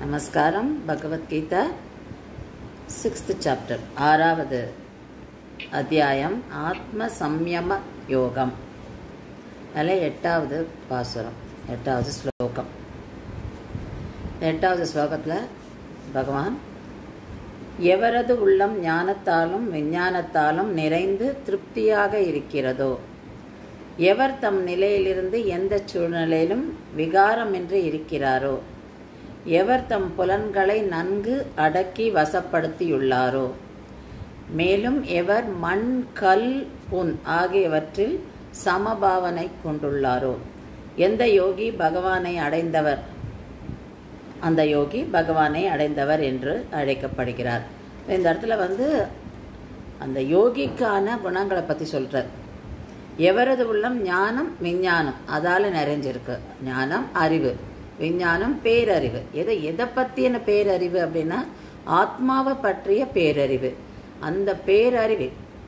நமஸ்காரம் Bhagavad Gita sixth chapter ஆறாவது அத்தியாயம் ஆத்ம சம்யம யோகம் அதில் எட்டாவது பாசுரம் எட்டாவது ஸ்லோகம் எட்டாவது ஸ்லோகத்தில் பகவான் எவரது உள்ளம் ஞானத்தாலும் விஞ்ஞானத்தாலும் நிறைந்து திருப்தியாக இருக்கிறதோ எவர் தம் நிலையிலிருந்து எந்த சூழ்நிலையிலும் விகாரமின்றி இருக்கிறாரோ எவர் தம் புலன்களை நன்கு அடக்கி வசப்படுத்தியுள்ளாரோ மேலும் எவர் மண் கல் புன் ஆகியவற்றில் சமபாவனை கொண்டுள்ளாரோ எந்த யோகி பகவானை அடைந்தவர் அந்த யோகி பகவானை அடைந்தவர் என்று அழைக்கப்படுகிறார் இந்த இடத்துல வந்து அந்த யோகிக்கான குணங்களை பற்றி சொல்கிறார் எவரது உள்ளம் ஞானம் விஞ்ஞானம் அதால் நிறைஞ்சிருக்கு ஞானம் அறிவு விஞ்ஞானம் பேரறிவு எதை எதை பற்றின பேரறிவு அப்படின்னா ஆத்மாவை பற்றிய பேரறிவு அந்த பேரறிவு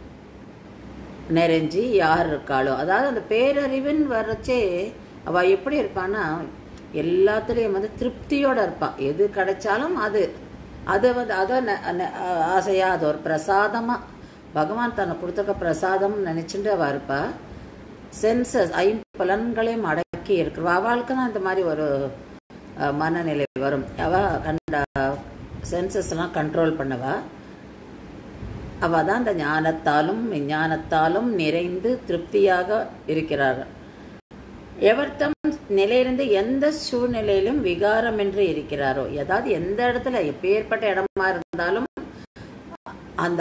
நிறைஞ்சி யார் இருக்காளோ அதாவது அந்த பேரறிவுன்னு வர்றச்சே அவள் எப்படி இருப்பான்னா எல்லாத்துலேயும் வந்து திருப்தியோடு இருப்பாள் எது கிடைச்சாலும் அது அதை வந்து அதை ஆசையாக அது ஒரு பிரசாதமாக பகவான் தன்னை கொடுத்துருக்க பிரசாதம் நினச்சிட்டு அவள் இருப்பா சென்சஸ் ஐம்பலன்களையும் அடக்கி இருக்கிறவா அவளுக்கு தான் இந்த மாதிரி ஒரு மனநிலை வரும் அவள் கண்ட சென்சஸ்லாம் கண்ட்ரோல் பண்ணவா அவள் தான் அந்த ஞானத்தாலும் விஞ்ஞானத்தாலும் நிறைந்து திருப்தியாக இருக்கிறார்கள் எவர்த்தம் நிலையிலிருந்து எந்த சூழ்நிலையிலும் விகாரமின்றி இருக்கிறாரோ ஏதாவது எந்த இடத்துல எப்பேற்பட்ட இடமா இருந்தாலும் அந்த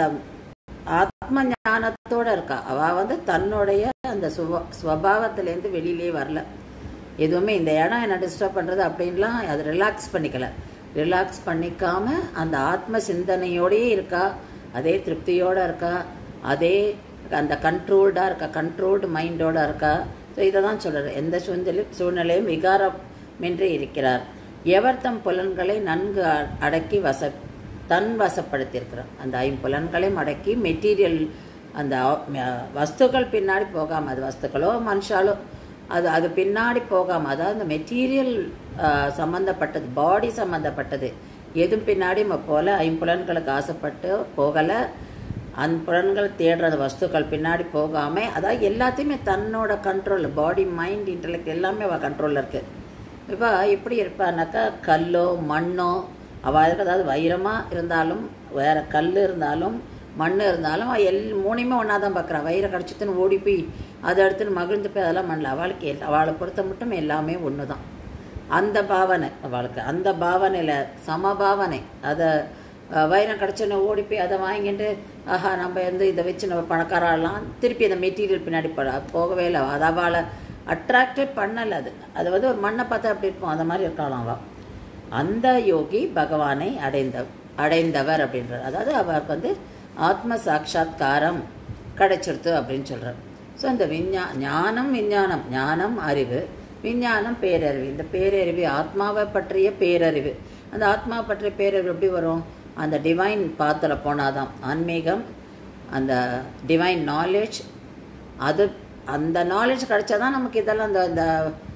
ஆத்ம ஞானத்தோட இருக்கா அவ வந்து தன்னுடைய அந்த சுவ ஸ்வபாவத்திலேருந்து வெளியிலே வரல எதுவுமே இந்த இடம் என்ன டிஸ்டர்ப் பண்ணுறது அப்படின்லாம் அது ரிலாக்ஸ் பண்ணிக்கல ரிலாக்ஸ் பண்ணிக்காம அந்த ஆத்ம சிந்தனையோடயே இருக்கா அதே திருப்தியோடு இருக்கா அதே அந்த கண்ட்ரோல்டாக இருக்கா கண்ட்ரோல்டு மைண்டோட இருக்கா ஸோ இதை தான் சொல்கிறார் எந்த சூழ்நிலை சூழ்நிலையும் விகாரமின்றி இருக்கிறார் எவர் தம் புலன்களை நன்கு அடக்கி வச தன் வசப்படுத்தியிருக்கிறார் அந்த ஐம்புலன்களையும் அடக்கி மெட்டீரியல் அந்த வஸ்துக்கள் பின்னாடி போகாமல் அது வஸ்துக்களோ மனுஷாலோ அது அது பின்னாடி போகாமல் அதாவது அந்த மெட்டீரியல் சம்மந்தப்பட்டது பாடி சம்மந்தப்பட்டது எதுவும் பின்னாடி போல ஐம்புலன்களுக்கு ஆசைப்பட்டு போகலை அந்த புலன்கள் தேடுறது வஸ்துக்கள் பின்னாடி போகாமல் அதாவது எல்லாத்தையுமே தன்னோட கண்ட்ரோல் பாடி மைண்ட் இன்டலெக்ட் எல்லாமே அவள் கண்ட்ரோலில் இருக்குது இப்போ எப்படி இருப்பானாக்கா கல்லோ மண்ணோ அவளுக்கு அதாவது வைரமாக இருந்தாலும் வேறு கல் இருந்தாலும் மண் இருந்தாலும் எல் மூணையுமே ஒன்றா தான் பார்க்குறான் வயிறை கடிச்சித்துன்னு ஓடி போய் அதை எடுத்துன்னு மகிழ்ந்து போய் அதெல்லாம் பண்ணல அவளுக்கு அவளை பொறுத்த மட்டும் எல்லாமே ஒன்று தான் அந்த பாவனை அவளுக்கு அந்த பாவனையில் சமபாவனை அதை வைரம் கிடச்சோன்னே ஓடி போய் அதை வாங்கிட்டு ஆஹா நம்ம வந்து இதை வச்சு நம்ம பணக்காரலாம் திருப்பி அந்த மெட்டீரியல் பின்னாடி பட போகவே இல்லை அதை அவளை அட்ராக்டே பண்ணலை அது அது வந்து ஒரு மண்ணை பார்த்தா அப்படி இருக்கும் அந்த மாதிரி இருக்கலாம் அவள் அந்த யோகி பகவானை அடைந்த அடைந்தவர் அப்படின்றார் அதாவது அவருக்கு வந்து ஆத்ம சாட்சா்காரம் கிடைச்சிருத்து அப்படின்னு சொல்கிறார் ஸோ இந்த விஞ்ஞா ஞானம் விஞ்ஞானம் ஞானம் அறிவு விஞ்ஞானம் பேரறிவு இந்த பேரறிவு ஆத்மாவை பற்றிய பேரறிவு அந்த ஆத்மா பற்றிய பேரறிவு எப்படி வரும் அந்த டிவைன் பாத்தில் போனாதான் ஆன்மீகம் அந்த டிவைன் நாலேஜ் அது அந்த நாலேஜ் கிடைச்சா தான் நமக்கு இதெல்லாம் அந்த அந்த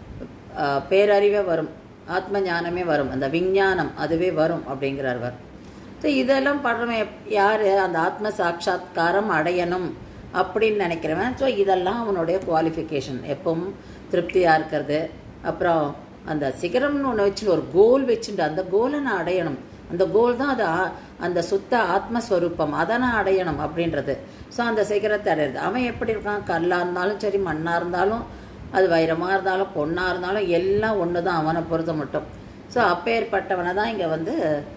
பேரறிவே வரும் ஆத்ம ஞானமே வரும் அந்த விஞ்ஞானம் அதுவே வரும் அப்படிங்கிறவர் ஸோ இதெல்லாம் படுறவன் யார் அந்த ஆத்ம சாட்சா்காரம் அடையணும் அப்படின்னு நினைக்கிறவன் ஸோ இதெல்லாம் அவனுடைய குவாலிஃபிகேஷன் எப்பவும் திருப்தியாக இருக்கிறது அப்புறம் அந்த சிகரம்னு ஒன்று வச்சு ஒரு கோல் வச்சுட்டு அந்த கோலை நான் அடையணும் அந்த கோல் தான் அது அந்த சுத்த ஆத்மஸ்வரூபம் அதை நான் அடையணும் அப்படின்றது ஸோ அந்த சிகரத்தை அடையிறது அவன் எப்படி இருக்கான் கல்லாக இருந்தாலும் சரி மண்ணாக இருந்தாலும் அது வைரமாக இருந்தாலும் பொண்ணாக இருந்தாலும் எல்லாம் ஒன்று தான் அவனை பொறுத்த மட்டும் ஸோ அப்பேற்பட்டவனை தான் இங்கே வந்து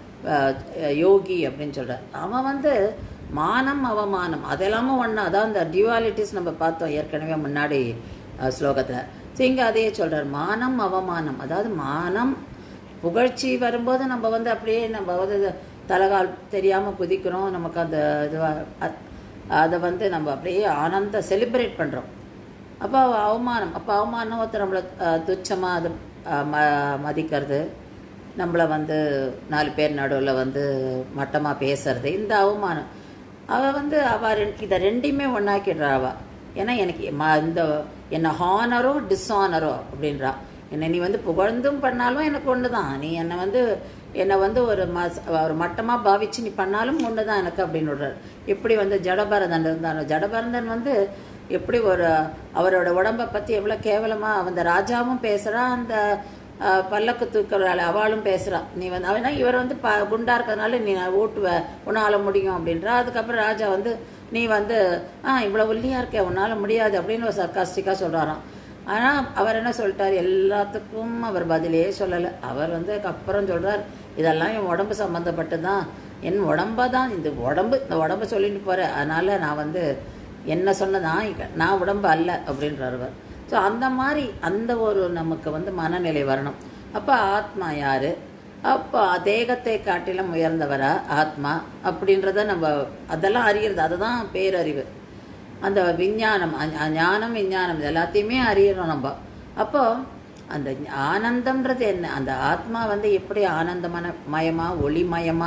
யோகி அப்படின்னு சொல்கிறார் அவன் வந்து மானம் அவமானம் அதெல்லாமும் ஒன்றா அதான் இந்த டியூவாலிட்டிஸ் நம்ம பார்த்தோம் ஏற்கனவே முன்னாடி ஸ்லோகத்தில் ஸோ இங்கே அதையே சொல்கிறார் மானம் அவமானம் அதாவது மானம் புகழ்ச்சி வரும்போது நம்ம வந்து அப்படியே நம்ம வந்து தலகால் தெரியாமல் குதிக்கிறோம் நமக்கு அந்த இதுவாக அதை வந்து நம்ம அப்படியே ஆனந்த செலிப்ரேட் பண்ணுறோம் அப்போ அவமானம் அப்போ அவமானம் ஒருத்தர் நம்மளை துச்சமாக அது ம மதிக்கிறது நம்மளை வந்து நாலு பேர் நடுவில் வந்து மட்டமாக பேசுறது இந்த அவமானம் அவள் வந்து அவள் ரெண்டு இதை ரெண்டையுமே ஒன்றாக்கிடுறா அவள் ஏன்னா எனக்கு ம இந்த என்ன ஹானரோ டிஸ்ஆனரோ அப்படின்றா என்னை நீ வந்து புகழ்ந்தும் பண்ணாலும் எனக்கு ஒன்று தான் நீ என்னை வந்து என்னை வந்து ஒரு மஸ் ஒரு மட்டமாக பாவிச்சு நீ பண்ணாலும் ஒன்று தான் எனக்கு அப்படின்னு விடுறாரு இப்படி வந்து ஜடபரதன் இருந்தார் ஜடபரதன் வந்து எப்படி ஒரு அவரோட உடம்பை பற்றி எவ்வளோ கேவலமாக அந்த ராஜாவும் பேசுகிறான் அந்த அஹ், பல்லக்கு தூக்குறாள் அவளும் பேசுகிறா நீ வந்து அவனா இவர் வந்து ப குண்டா இருக்கிறதுனால நீ ஓட்டுவ உன்னால் முடியும் அப்படின்றா அதுக்கப்புறம் ராஜா வந்து நீ வந்து ஆ இவ்வளோ ஒல்லியாக இருக்க உன்னால் முடியாது அப்படின்னு ஒரு சர்க்காஸ்டிக்காக சொல்கிறாராம் ஆனால் அவர் என்ன சொல்லிட்டார் எல்லாத்துக்கும் அவர் பதிலே சொல்லலை அவர் வந்து அப்புறம் சொல்றார் இதெல்லாம் என் உடம்பு சம்மந்தப்பட்டு தான் என் உடம்ப தான் இந்த உடம்பு இந்த உடம்ப சொல்லிட்டு போகிறேன் அதனால் நான் வந்து என்ன சொன்னதான் இங்க- நான் உடம்பு அல்ல அப்படின்றார் அவர் ஸோ அந்த மாதிரி அந்த ஒரு நமக்கு வந்து மனநிலை வரணும் அப்போ ஆத்மா யாரு அப்போ தேகத்தை காட்டிலும் உயர்ந்தவரா ஆத்மா அப்படின்றத நம்ம அதெல்லாம் அறியறது அதுதான் பேரறிவு அந்த விஞ்ஞானம் அ- ஞானம் விஞ்ஞானம் இது எல்லாத்தையுமே அறியணும் நம்ம அப்போ அந்த ஆனந்தம்ன்றது என்ன அந்த ஆத்மா வந்து எப்படி ஆனந்தமான மயமா ஒளிமயமா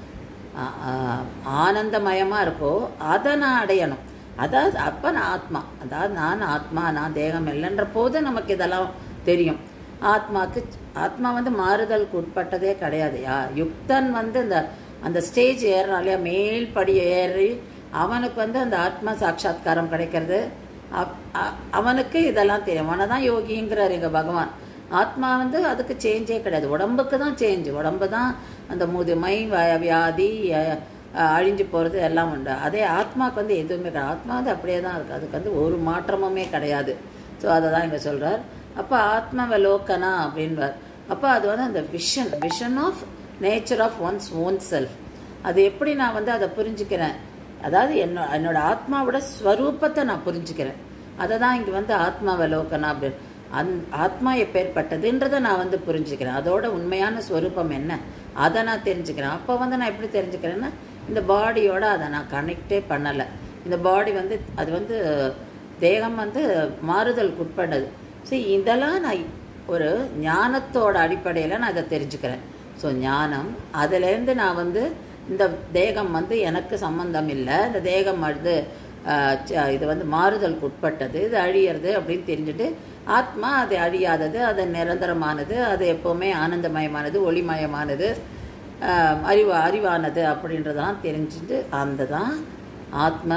ஆ- ஆ- ஆனந்தமயமா இருக்கோ அதை நான் அடையணும் அதாவது அப்போ நான் ஆத்மா அதாவது நான் ஆத்மா நான் தேகம் இல்லைன்ற போது நமக்கு இதெல்லாம் தெரியும் ஆத்மாக்கு ஆத்மா வந்து மாறுதலுக்கு உட்பட்டதே கிடையாது யா யுக்தன் வந்து இந்த அந்த ஸ்டேஜ் ஏறுறான் இல்லையா மேல் படி ஏறி அவனுக்கு வந்து அந்த ஆத்மா சாட்சாத்காரம் கிடைக்கிறது அப்- அ- அவனுக்கு இதெல்லாம் தெரியும் அவனை தான் யோகிங்கிறார் எங்க பகவான் ஆத்மா வந்து அதுக்கு சேஞ்சே கிடையாது உடம்புக்கு தான் சேஞ்ச் உடம்பு தான் அந்த முதுமை வ- வியாதி அஹ், அஹ், அழிஞ்சு போகிறது எல்லாம் உண்டு அதே ஆத்மாவுக்கு வந்து எதுவுமே கிடையாது ஆத்மா வந்து அப்படியே தான் இருக்குது அதுக்கு வந்து ஒரு மாற்றமுமே கிடையாது ஸோ அதை தான் இங்கே சொல்கிறார் அப்போ ஆத்மவலோக்கனா அப்படின்வார் அப்போ அது வந்து அந்த vision vision of nature of one's own self அது எப்படி நான் வந்து அதை புரிஞ்சுக்கிறேன் அதாவது என்னோ என்னோட ஆத்மாவோட ஸ்வரூபத்தை நான் புரிஞ்சுக்கிறேன் அதை தான் இங்கே வந்து ஆத்மாவலோக்கனா அப்படின்னு அந் ஆத்மா எப்பேற்பட்டதுன்றதை நான் வந்து புரிஞ்சுக்கிறேன் அதோட உண்மையான ஸ்வரூபம் என்ன அதை நான் தெரிஞ்சுக்கிறேன் அப்போ வந்து நான் எப்படி தெரிஞ்சுக்கிறேன்னா இந்த பாடியோட அதை நான் கனெக்டே பண்ணலை இந்த பாடி வந்து அது வந்து தேகம் வந்து மாறுதலுக்கு உட்பட்டது சரி இதெல்லாம் நான் ஒரு ஞானத்தோட அடிப்படையில் நான் இதை தெரிஞ்சுக்கிறேன் ஸோ ஞானம் அதுலேருந்து நான் வந்து இந்த தேகம் வந்து எனக்கு சம்பந்தம் இல்லை இந்த தேகம் வந்து ஆஹ், ச- இது வந்து மாறுதலுக்கு உட்பட்டது இது அழியிறது அப்படின்னு தெரிஞ்சுட்டு ஆத்மா அது அழியாதது அது நிரந்தரமானது அது எப்போவுமே ஆனந்தமயமானது ஒளிமயமானது ஆஹ், அறிவு அறிவானது அப்படின்றதெல்லாம் தெரிஞ்சுட்டு அந்த தான் ஆத்ம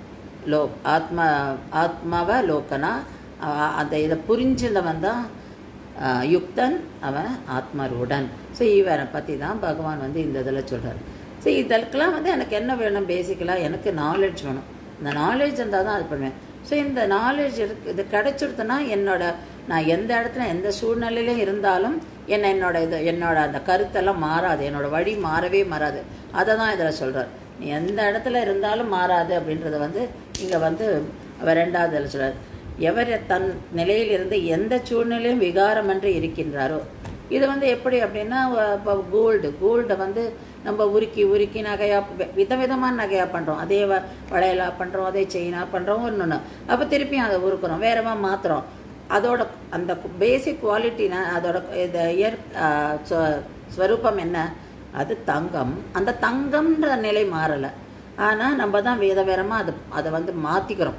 லோ ஆத்ம ஆத்மாவ லோக்கனா அஹ் அந்த இதை புரிஞ்சவன் தான் அஹ், யுக்தன் அவன் ஆத்மருடன் ஸோ இவரை பற்றி தான் பகவான் வந்து இந்த இதில் சொல்கிறார் ஸோ இதற்கெல்லாம் வந்து எனக்கு என்ன வேணும் பேசிக்கலாக எனக்கு நாலேஜ் வேணும் இந்த நாலேஜ் இருந்தால் தான் அது பண்ணுவேன் ஸோ இந்த நாலேஜ் இருக்கு இது கிடைச்சிடுதுன்னா என்னோட நான் எந்த இடத்துல எந்த சூழ்நிலையிலும் இருந்தாலும் என்ன என்னோட இது என்னோட அந்த கருத்தெல்லாம் மாறாது என்னோட வழி மாறவே மாறாது அதை தான் இதில் சொல்கிறார் நீ எந்த இடத்துல இருந்தாலும் மாறாது அப்படின்றத வந்து இங்கே வந்து அவர் ரெண்டாவது இதில் சொல்கிறார் எவர் தன் நிலையிலிருந்து எந்த சூழ்நிலையும் விகாரமன்று இருக்கின்றாரோ இது வந்து எப்படி அப்படின்னா இப்போ கோல்டு கோல்டை வந்து நம்ம உருக்கி உருக்கி நகையா விதவிதமான நகையா பண்ணுறோம் அதே வ வளையலா பண்ணுறோம் அதே செயினாக பண்ணுறோம் ஒன்று ஒன்று அப்போ திருப்பியும் அதை உருக்குறோம் வேறமா மாற்றுறோம் அதோட அந்த பேசிக் குவாலிட்டி அதோட இது இயற் ஆஹ் ஸ்வ- ஸ்வரூபம் என்ன அது தங்கம் அந்த தங்கம்ன்ற நிலை மாறலை ஆனால் நம்ம தான் வித வேறமாக அது அதை வந்து மாற்றிக்கிறோம்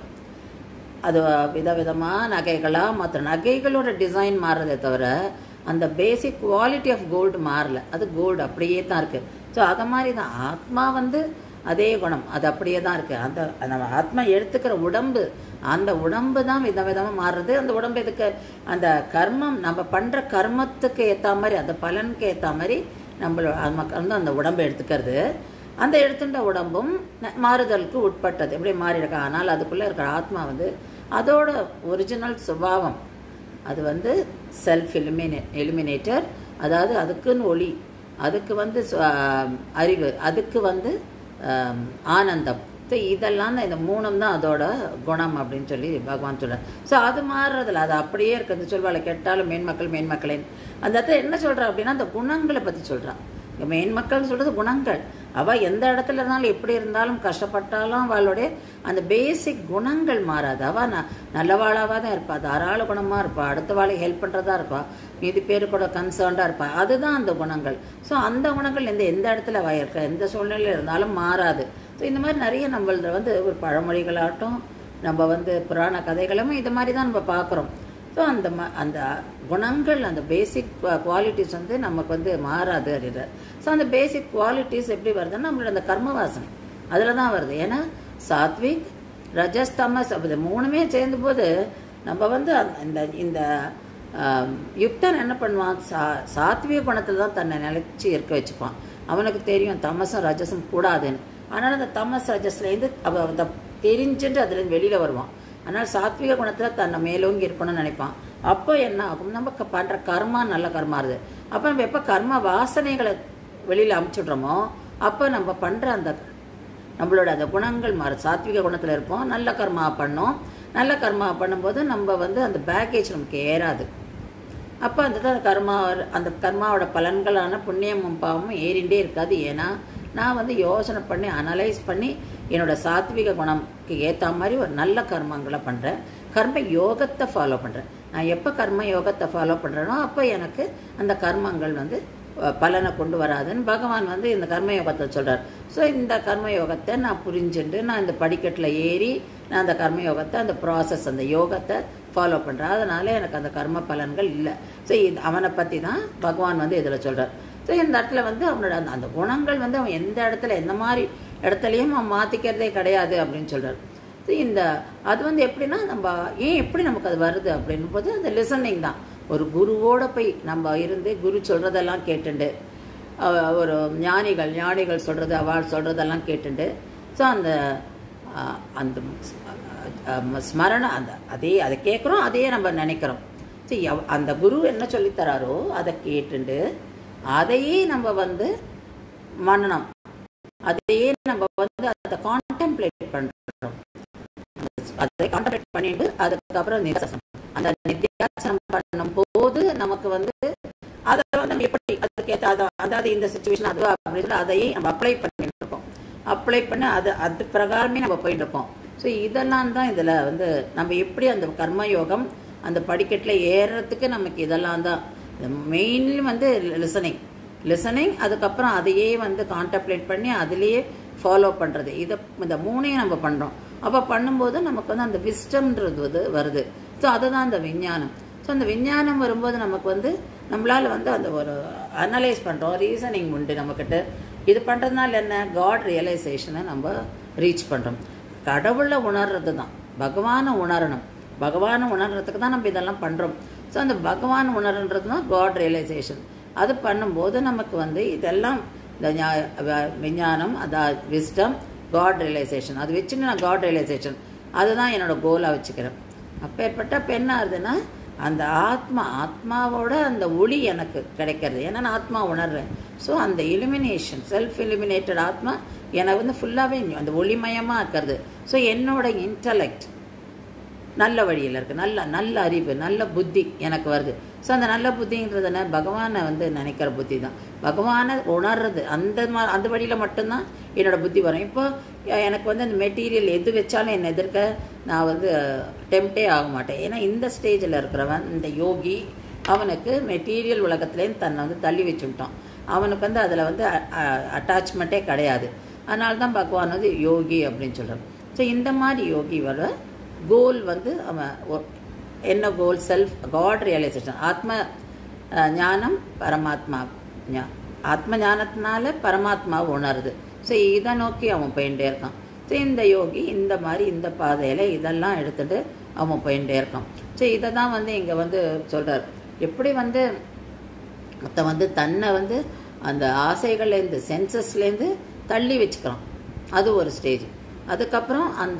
அது விதவிதமாக நகைகளாக மாற்ற நகைகளோட டிசைன் மாறுறதே தவிர அந்த பேசிக் குவாலிட்டி ஆஃப் கோல்டு மாறல அது கோல்டு அப்படியே தான் இருக்குது ஸோ அதை மாதிரி தான் ஆத்மா வந்து அதே குணம் அது அப்படியே தான் இருக்குது அந்த நம்ம ஆத்மா எடுத்துக்கிற உடம்பு அந்த உடம்பு தான் விதவிதமாக மாறுறது அந்த உடம்பு எதுக்கு அந்த கர்மம் நம்ம பண்ணுற கர்மத்துக்கு ஏற்ற மாதிரி அந்த பலனுக்கு ஏற்ற மாதிரி நம்மளோட நமக்கு வந்து அந்த உடம்பை எடுத்துக்கிறது அந்த எடுத்துட்ட உடம்பும் ந- மாறுதலுக்கு உட்பட்டது எப்படி மாறி இருக்கு ஆனால் அதுக்குள்ளே இருக்கிற ஆத்மா வந்து அதோட ஒரிஜினல் சுபாவம் அது வந்து செல்ஃப் எலிமினே எலிமினேட்டர் அதாவது அதுக்குன்னு ஒளி அதுக்கு வந்து சு- ஆஹ் அறிவு அதுக்கு வந்து ஆம், ஆனந்தம் ஸோ இதெல்லாம் தான் இந்த மூணும் தான் அதோட குணம் அப்படின்னு சொல்லி பகவான் சொல்றார் ஸோ அது மாறுறதில்ல அது அப்படியே இருக்குது சொல்வாள் கெட்டாலும் மேன்மக்கள் மேன்மக்களேன் அந்த இடத்துல என்ன சொல்றா அப்படின்னா அந்த குணங்களை பற்றி சொல்றான் இங்கே மேன்மக்கள்னு சொல்றது குணங்கள் அவள் எந்த இடத்துல இருந்தாலும் எப்படி இருந்தாலும் கஷ்டப்பட்டாலும் அவளுடைய அந்த பேசிக் குணங்கள் மாறாது அவள் ந நல்லவாளாவாக தான் இருப்பாள் தாராள குணமாக இருப்பாள் அடுத்த வாழை ஹெல்ப் பண்ணுறதா இருப்பாள் மீதி பேரு கூட கன்சர்ன்டாக இருப்பாள் அதுதான் அந்த குணங்கள் ஸோ அந்த குணங்கள் எந்த எந்த இடத்துல அவ இருக்க எந்த சூழ்நிலையில் இருந்தாலும் மாறாது ஸோ இந்த மாதிரி நிறைய நம்மளது வந்து ஒரு பழமொழிகளாகட்டும் நம்ம வந்து புராண கதைகளும் இது மாதிரி தான் நம்ம பார்க்குறோம் ஸோ அந்த ம அந்த குணங்கள் அந்த பேசிக் குவாலிட்டிஸ் வந்து நமக்கு வந்து மாறாது அப்படின்றார் ஸோ அந்த பேசிக் குவாலிட்டிஸ் எப்படி வருதுன்னா நம்மளோட அந்த கர்ம வாசனை அதில் தான் வருது ஏன்னா சாத்விக் ரஜஸ் தமஸ் அப்படி மூணுமே சேர்ந்த போது நம்ம வந்து அந்த- இந்த இந்த ஆம், யுக்தன் என்ன பண்ணுவான் சா சாத்விக குணத்தில் தான் தன்னை நிலைச்சி இருக்க வச்சுப்பான் அவனுக்கு தெரியும் தமசும் ரஜசும் கூடாதுன்னு ஆனால் அந்த தமஸ் ரஜஸ்லேருந்து அவ அந்த தெரிஞ்சுட்டு அதுலேருந்து வெளியில் வருவான் ஆனால் சாத்விக குணத்தில் தன்னை மேலோங்கி இருக்கணும்னு நினைப்பான் அப்போ என்ன ஆகும் நம்ம க- பண்ற கர்மா நல்ல கர்மா இருது அப்போ நம்ம எப்போ கர்ம வாசனைகளை வெளியில் அமுச்சுடுறோமோ அப்போ நம்ம பண்ணுற அந்த நம்மளோட அந்த குணங்கள் மாறு சாத்விக குணத்தில் இருப்போம் நல்ல கர்மா பண்ணோம் நல்ல கர்மா பண்ணும்போது நம்ம வந்து அந்த பேக்கேஜ் நமக்கு ஏறாது அப்போ அந்த தான் கர்மா அந்த கர்மாவோட பலன்களான புண்ணியமும் பாவமும் ஏறிண்டே இருக்காது ஏன்னா நான் வந்து யோசனை பண்ணி அனலைஸ் பண்ணி என்னோட சாத்விக குணம்க்கு ஏற்ற மாதிரி ஒரு நல்ல கர்மங்களை பண்ணுறேன் கர்ம யோகத்தை ஃபாலோ பண்ணுறேன் நான் எப்போ கர்ம யோகத்தை ஃபாலோ பண்ணுறேனோ அப்போ எனக்கு அந்த கர்மங்கள் வந்து அஹ், பலனை கொண்டு வராதுன்னு பகவான் வந்து இந்த கர்ம யோகத்தை சொல்கிறார் ஸோ இந்த கர்ம யோகத்தை நான் புரிஞ்சுட்டு நான் இந்த படிக்கட்டில் ஏறி நான் அந்த கர்ம யோகத்தை அந்த ப்ராசஸ் அந்த யோகத்தை ஃபாலோ பண்ணுறேன் அதனால எனக்கு அந்த கர்ம பலன்கள் இல்லை ஸோ இது அவனை பற்றி தான் பகவான் வந்து இதில் சொல்கிறார் ஸோ இந்த இடத்துல வந்து அவனோட அந்த அந்த குணங்கள் வந்து அவன் எந்த இடத்துல எந்த மாதிரி இடத்துலையும் அவன் மாற்றிக்கிறதே கிடையாது அப்படின்னு சொல்கிறார் ஸோ இந்த அது வந்து எப்படின்னா நம்ம ஏன் எப்படி நமக்கு அது வருது அப்படின்னும் போது அந்த லிசனிங் தான் ஒரு குருவோட போய் நம்ம இருந்து குரு சொல்கிறதெல்லாம் கேட்டுண்டு அவ- ஒரு ஞானிகள் ஞானிகள் சொல்கிறது அவள் சொல்கிறதெல்லாம் கேட்டுண்டு ஸோ அந்த அஹ், அந்த அஹ், ஸ்மரணம் அந்த அதே அதை கேட்குறோம் அதையே நம்ம நினைக்கிறோம் சரி எவ்- அந்த குரு என்ன சொல்லித் தராரோ அதை கேட்டுண்டு அதையே நம்ம வந்து மனனம் அதையே நம்ம வந்து அதை கான்டெம்ப்ளேட் பண்ணுறோம் அதை கான்டெம்ப்ளேட் பண்ணிட்டு அதுக்கப்புறம் நிதியாசனம் அந்த நிதியாசனம் பண்ணும் போது நமக்கு வந்து அதை வந்து நம்ம எப்படி அதுக்கேற்ற அதை அதாவது இந்த சுச்சுவேஷன் அதுவா அப்படின்னு சொல்லி அதையே நம்ம அப்ளை பண்ணிட்டு இருக்கோம் அப்ளை பண்ணி அது அது பிரகாரமே நம்ம போயிட்டு இருப்போம் ஸோ இதெல்லாம் தான் இதில் வந்து நம்ம எப்படி அந்த கர்ம யோகம் அந்த படிக்கட்டில் ஏறுறதுக்கு நமக்கு இதெல்லாம் தான் மெயின்லி வந்து லிசனிங் லிசனிங் அதுக்கப்புறம் அதையே வந்து கான்டெம்ப்ளேட் பண்ணி அதுலேயே ஃபாலோ பண்ணுறது இதை இந்த மூணையும் நம்ம பண்ணுறோம் அப்போ பண்ணும்போது நமக்கு வந்து அந்த விஸ்டம்ன்றது வந்து வருது ஸோ அதுதான் அந்த விஞ்ஞானம் ஸோ அந்த விஞ்ஞானம் வரும்போது நமக்கு வந்து நம்மளால் வந்து அந்த ஒரு அனலைஸ் பண்ணுறோம் ரீசனிங் உண்டு நம்மக்கிட்ட இது பண்ணுறதுனால என்ன காட் ரியலைசேஷனை நம்ம ரீச் பண்ணுறோம் கடவுளை உணர்றது தான் பகவானை உணரணும் பகவானை உணர்றதுக்கு தான் நம்ம இதெல்லாம் பண்ணுறோம் ஸோ அந்த பகவான் உணர்ன்றது தான் காட் ரியலைசேஷன் அது பண்ணும்போது நமக்கு வந்து இதெல்லாம் இந்த ஞா- வ- விஞ்ஞானம் அதாவது விஸ்டம் காட் ரியலைசேஷன் அது வச்சுன்னு நான் காட் ரியலைசேஷன் அதுதான் என்னோட கோலாக வச்சுக்கிறேன் அப்பேற்பட்ட அப்ப என்ன ஆகுதுன்னா அந்த ஆத்மா ஆத்மாவோட அந்த ஒளி எனக்கு கிடைக்கிறது ஏன்னா நான் ஆத்மா உணர்றேன் ஸோ அந்த இலுமினேஷன் செல்ஃப் இலுமினேட்டட் ஆத்மா எனக்கு வந்து ஃபுல்லாகவே அந்த ஒளிமயமாக இருக்கிறது ஸோ என்னோட இன்டலெக்ட் நல்ல வழியில் இருக்குது நல்ல நல்ல அறிவு நல்ல புத்தி எனக்கு வருது ஸோ அந்த நல்ல புத்திங்கிறது என்ன பகவானை வந்து நினைக்கிற புத்தி தான் பகவானை உணர்றது அந்த மா அந்த வழியில் மட்டும்தான் என்னோட புத்தி வரும் இப்போ எ- எனக்கு வந்து அந்த மெட்டீரியல் எது வச்சாலும் என்னை எதிர்க்க நான் வந்து டெம்ப்டே ஆக மாட்டேன் ஏன்னா இந்த ஸ்டேஜில் இருக்கிறவன் இந்த யோகி அவனுக்கு மெட்டீரியல் உலகத்துலேருந்து தன்னை வந்து தள்ளி வச்சுட்டான் அவனுக்கு வந்து அதில் வந்து அட்டாச்மெண்ட்டே கிடையாது அதனால தான் பகவான் வந்து யோகி அப்படின்னு சொல்கிறான் ஸோ இந்த மாதிரி யோகி வர கோல் வந்து அவன் ஒ- என்ன கோல் செல்ஃப் காட் ரியலைசேஷன் ஆத்ம அஹ், ஞானம் பரமாத்மா ஞா- ஆத்ம ஞானத்தினால பரமாத்மா உணருது ஸோ இதை நோக்கி அவன் போயிட்டே இருக்கான் ஸோ இந்த யோகி இந்த மாதிரி இந்த பாதையில் இதெல்லாம் எடுத்துட்டு அவன் போயிட்டே இருக்கான் ஸோ இதை தான் வந்து இங்கே வந்து சொல்கிறார் எப்படி வந்து மொத்தம் வந்து தன்னை வந்து அந்த ஆசைகள்லேருந்து சென்சஸ்லேருந்து தள்ளி வச்சுக்கிறான் அது ஒரு ஸ்டேஜ் அதுக்கப்புறம் அந்த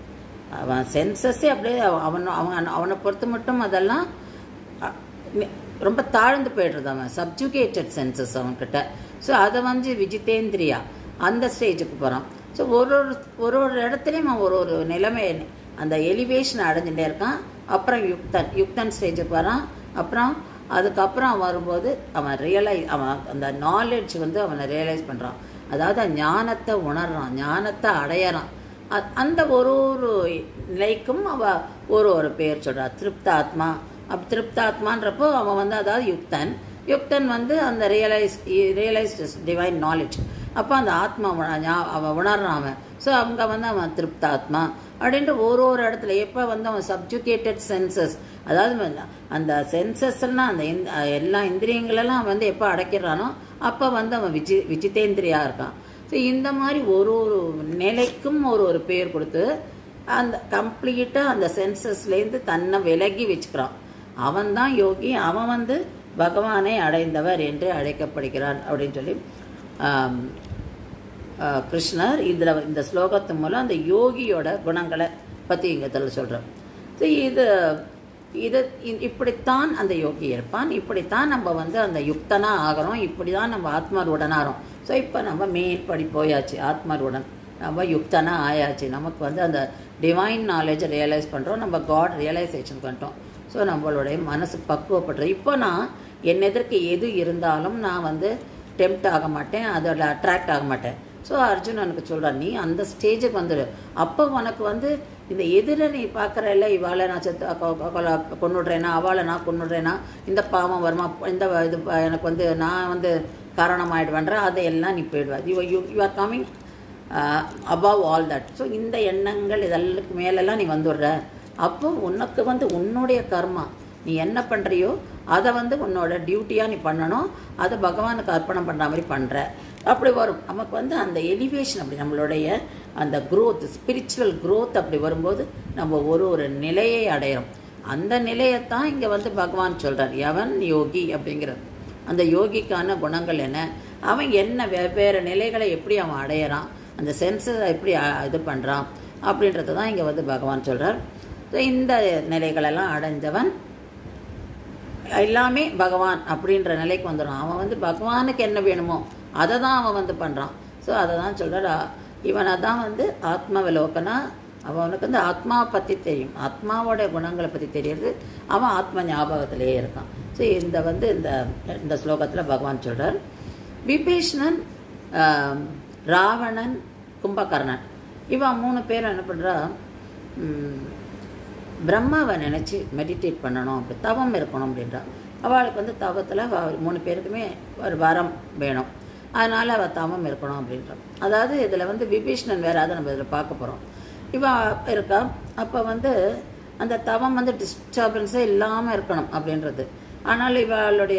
அவன் சென்சஸே அப்படியே அவ- அவன் அவன் அவனை பொறுத்த மட்டும் அதெல்லாம் அ- நி- ரொம்ப தாழ்ந்து போயிடுறது அவன் சப்ஜுகேட்டட் சென்சஸ் அவன்கிட்ட ஸோ அதை வந்து விஜிதேந்திரியா அந்த ஸ்டேஜுக்கு போகிறான் ஸோ ஒரு ஒரு ஒரு ஒரு இடத்துலையும் அவன் ஒரு ஒரு நிலைமை அந்த எலிவேஷன் அடைஞ்சுட்டே இருக்கான் அப்புறம் யுக்தன் யுக்தன் ஸ்டேஜுக்கு வரான் அப்புறம் அதுக்கப்புறம் அவன் வரும்போது அவன் ரியலை அவன் அந்த நாலேஜ் வந்து அவனை ரியலைஸ் பண்ணுறான் அதாவது ஞானத்தை உணர்றான் ஞானத்தை அடையறான் அ- அந்த ஒரு ஒரு நிலைக்கும் அவ ஒரு ஒரு பேர் சொல்றா திருப்தாத்மா அப் திருப்தாத்மான்றப்போ அவன் வந்து அதாவது யுக்தன் யுக்தன் வந்து அந்த ரியலைஸ் ரியலைஸ்ட் டிவைன் நாலேஜ் அப்போ அந்த ஆத்மா உண- ஞா- அவன் உணர்றான் அவன் ஸோ அவங்க வந்து அவன் திருப்தாத்மா அப்படின்ட்டு ஒரு ஒரு இடத்துல எப்போ வந்து அவன் சப்ஜுகேட்டட் சென்சஸ் அதாவது அந்த சென்சஸ்லாம் அந்த இந்த- எல்லா இந்திரியங்களெல்லாம் வந்து எப்போ அடைக்கிறானோ அப்போ வந்து அவன் விஜி விஜிதேந்திரியா இருக்கான் ஸோ இந்த மாதிரி ஒரு ஒரு நிலைக்கும் ஒரு ஒரு பேர் கொடுத்து அந்த கம்ப்ளீட்டாக அந்த சென்சஸ்லேருந்து தன்னை விலகி வச்சுக்கிறான் அவன் தான் யோகி அவன் வந்து பகவானை அடைந்தவர் என்று அழைக்கப்படுகிறான் அப்படின்னு சொல்லி ஆம், ஆ, கிருஷ்ணர் இதில் இந்த ஸ்லோகத்து மூலம் அந்த யோகியோட குணங்களை பற்றி இங்கே இதில் சொல்கிறோம் ஸோ இது இது இ- இப்படித்தான் அந்த யோகி இருப்பான் இப்படித்தான் நம்ம வந்து அந்த யுக்தனா ஆகிறோம் இப்படி தான் நம்ம ஆத்மருடனாகிறோம் ஸோ இப்போ நம்ம மேற்படி போயாச்சு ஆத்மருடன் நம்ம யுக்தனா ஆயாச்சு நமக்கு வந்து அந்த டிவைன் நாலேஜை ரியலைஸ் பண்ணுறோம் நம்ம காட் ரியலைசேஷன் பண்ணிட்டோம் ஸோ நம்மளுடைய மனசு பக்குவப்படுறது இப்போ நான் என் எதற்கு எது இருந்தாலும் நான் வந்து டெம்ப்ட் ஆக மாட்டேன் அதோட அட்ராக்ட் ஆக மாட்டேன் ஸோ அர்ஜுனனுக்கு சொல்கிறான் நீ அந்த ஸ்டேஜுக்கு வந்துடு அப்போ உனக்கு வந்து இந்த எதிர நீ பார்க்குறல்ல இவாளை நான் செத்து கொ- கொ- கொலை கொன்னுடுறேனா அவளை நான் கொன்னுடுறேனா இந்த பாவம் வருமா இந்த இது ப- எனக்கு வந்து நான் வந்து காரணமாயிடுவேன்ற அதையெல்லாம் நீ போயிடுவா you you you are coming above all that so இந்த எண்ணங்கள் இதெல்லாம் மேலெல்லாம் நீ வந்துடுற அப்போ உனக்கு வந்து உன்னுடைய கர்மா நீ என்ன பண்ணுறியோ அதை வந்து உன்னோட டியூட்டியாக நீ பண்ணணும் அதை பகவானுக்கு அர்ப்பணம் பண்ணுற மாதிரி பண்ணுற அப்படி வரும் நமக்கு வந்து அந்த எலிவேஷன் அப்படி நம்மளுடைய அந்த growth ஸ்பிரிச்சுவல் growth அப்படி வரும்போது நம்ம ஒரு ஒரு நிலையை அடையிறோம் அந்த நிலையைத்தான் இங்கே வந்து பகவான் சொல்கிறார் எவன் யோகி அப்படிங்கிறது அந்த யோகிக்கான குணங்கள் என்ன அவன் என்ன வெவ்வேறு நிலைகளை எப்படி அவன் அடையிறான் அந்த சென்சஸை எப்படி அ- இது பண்ணுறான் அப்படின்றத தான் இங்கே வந்து பகவான் சொல்கிறார் ஸோ இந்த நிலைகளெல்லாம் அடைஞ்சவன் எல்லாமே பகவான் அப்படின்ற நிலைக்கு வந்துடும் அவன் வந்து பகவானுக்கு என்ன வேணுமோ அதை தான் அவன் வந்து பண்ணுறான் ஸோ அதை தான் சொல்கிறா இவனை தான் வந்து ஆத்மவிலோக்கனா அவனுக்கு வந்து ஆத்மாவை பற்றி தெரியும் ஆத்மாவோட குணங்களை பற்றி தெரியுது அவன் ஆத்ம ஞாபகத்திலேயே இருக்கான் ஸோ இந்த வந்து இந்த இந்த ஸ்லோகத்தில் பகவான் சொல்கிறார் விபீஷ்ணன் ஆம், ராவணன் கும்பகர்ணன் இவன் மூணு பேரும் என்ன பண்ணுறா பிரம்மாவை நினச்சி மெடிடேட் பண்ணணும் அப்படி தவம் இருக்கணும் அப்படின்றா அவளுக்கு வந்து தவத்தில் மூணு பேருக்குமே ஒரு வரம் வேணும் அதனால் அவள் தவம் இருக்கணும் அப்படின்றான் அதாவது இதில் வந்து விபீஷ்ணன் வேற அதை நம்ம இதில் பார்க்க போகிறோம் இவ இருக்கா அப்போ வந்து அந்த தவம் வந்து டிஸ்டர்பன்ஸே இல்லாமல் இருக்கணும் அப்படின்றது ஆனால் இவளுடைய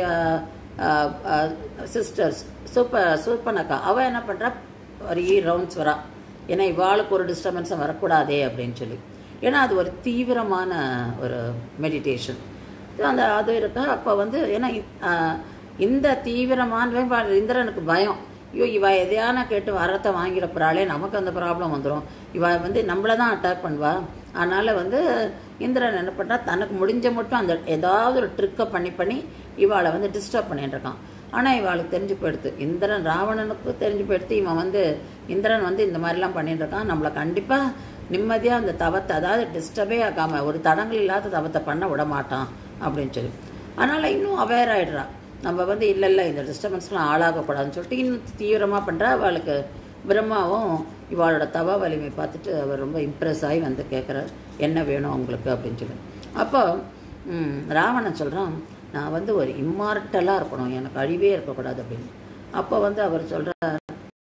சிஸ்டர்ஸ் சூப்பர் சூப்பனக்கா அவள் என்ன பண்ணுறா ஒரு ரவுண்ட்ஸ் வரா ஏன்னா இவாளுக்கு ஒரு டிஸ்டர்பன்ஸும் வரக்கூடாதே அப்படின்னு சொல்லி ஏன்னா அது ஒரு தீவிரமான ஒரு மெடிடேஷன் அந்த அது இருக்கா அப்போ வந்து ஏன்னா இ- ஆஹ் இந்த தீவிரமான இவ- இந்திரனுக்கு பயம் ஐயோ இவ எதையான கேட்டு வரத்தை வாங்கிட போறாளே நமக்கு அந்த ப்ராப்ளம் வந்துடும் இவ வந்து நம்மளை தான் அட்டாக் பண்ணுவா அதனால வந்து இந்திரன் என்ன பண்ணுறா தனக்கு முடிஞ்ச மட்டும் அந்த ஏதாவது ஒரு ட்ரிக்கை பண்ணி பண்ணி இவாளை வந்து டிஸ்டர்ப் பண்ணிட்டு இருக்கான் ஆனால் இவாளுக்கு தெரிஞ்சு போயிடுது இந்திரன் ராவணனுக்கு தெரிஞ்சு போயிடுது இவன் வந்து இந்திரன் வந்து இந்த மாதிரிலாம் பண்ணிட்டு இருக்கான் நம்மளை கண்டிப்பாக நிம்மதியாக அந்த தவத்தை அதாவது டிஸ்டர்பே ஆகாம ஒரு தடங்கள் இல்லாத தவத்தை பண்ண விட மாட்டான் அப்படின்னு சொல்லி அதனால் இன்னும் அவேர் ஆயிடுறா நம்ம வந்து இல்லை இல்லை இந்த டிஸ்டர்பன்ஸ்லாம் ஆளாகக்கூடாதுன்னு சொல்லிட்டு இன்னும் தீவிரமாக பண்ணுறா அவளுக்கு பிரம்மாவும் இவாளோட தவ வலிமை பார்த்துட்டு அவர் ரொம்ப இம்ப்ரெஸ் ஆகி வந்து கேட்குறார் என்ன வேணும் உங்களுக்கு அப்படின்னு சொல்லி அப்போ ம், ராவணன் சொல்கிறான் நான் வந்து ஒரு இம்மார்ட்டலாக இருக்கணும் எனக்கு அழிவே இருக்கக்கூடாது அப்படின்னு அப்போ வந்து அவர் சொல்கிறார்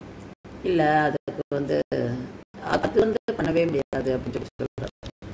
இல்லை அதுக்கு வந்து அது வந்து பண்ணவே முடியாது அப்படின்னு சொல்லி சொல்கிறார்